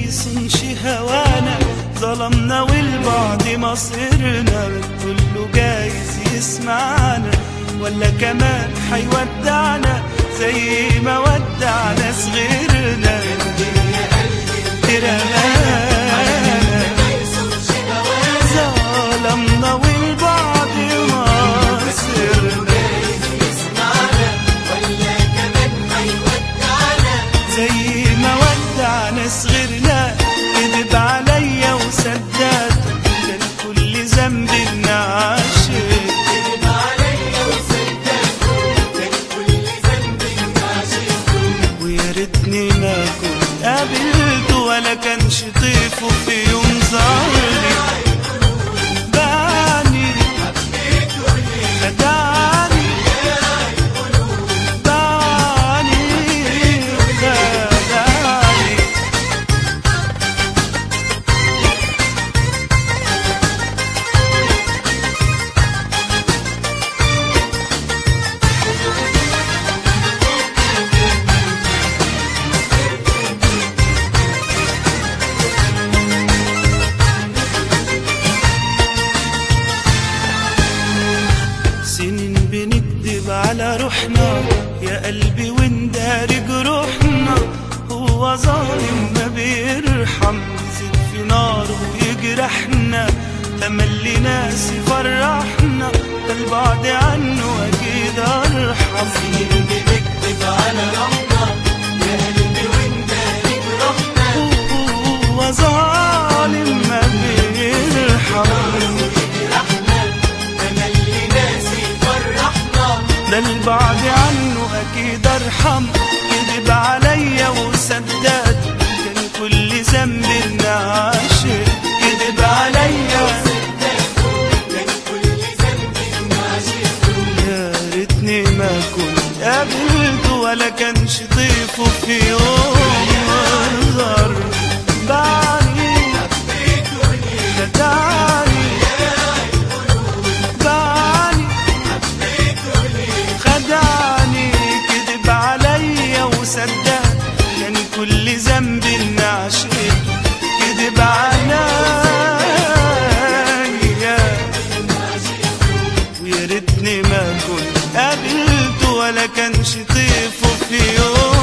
يصنش هوانا ظلمنا والبعد مصيرنا كله جايز يسمعنا ولا كمان حيودعنا زي ما ودعنا صغيرنا ترمانا ظلمنا والبعد مصيرنا زي ما ودعنا صغرنا كذب عليا وسداد كان كل ذنب عاشق ويا ريتني ما كنت قابلته ولا كانش طيفه في يوم ظهري بعني خدعني بعني خدعني سنين بنكذب على روحنا يا قلبي ونداري جروحنا هو ظالم ما بيرحم يزيد في ناره ويجرحنا تملي ناس يفرحنا ده البعد عنه اكيد ارحم سنين بنكذب على روحنا يا قلبي ونداري جروحنا هو ظالم ما بيرحم ده البعد عنه اكيد ارحم كذب عليا وسداد كان كل ذنب عاشق كذب عليا يا ريتني ما كنت قابلته ولا كانش طيفه في يوم منظر بعني خدعني بعني خدعني كذب عليا وصدق كان كل ذنب عشقته كذب عليا ويا ريتني ما كنت قابلته ولا كانش طيفه في يوم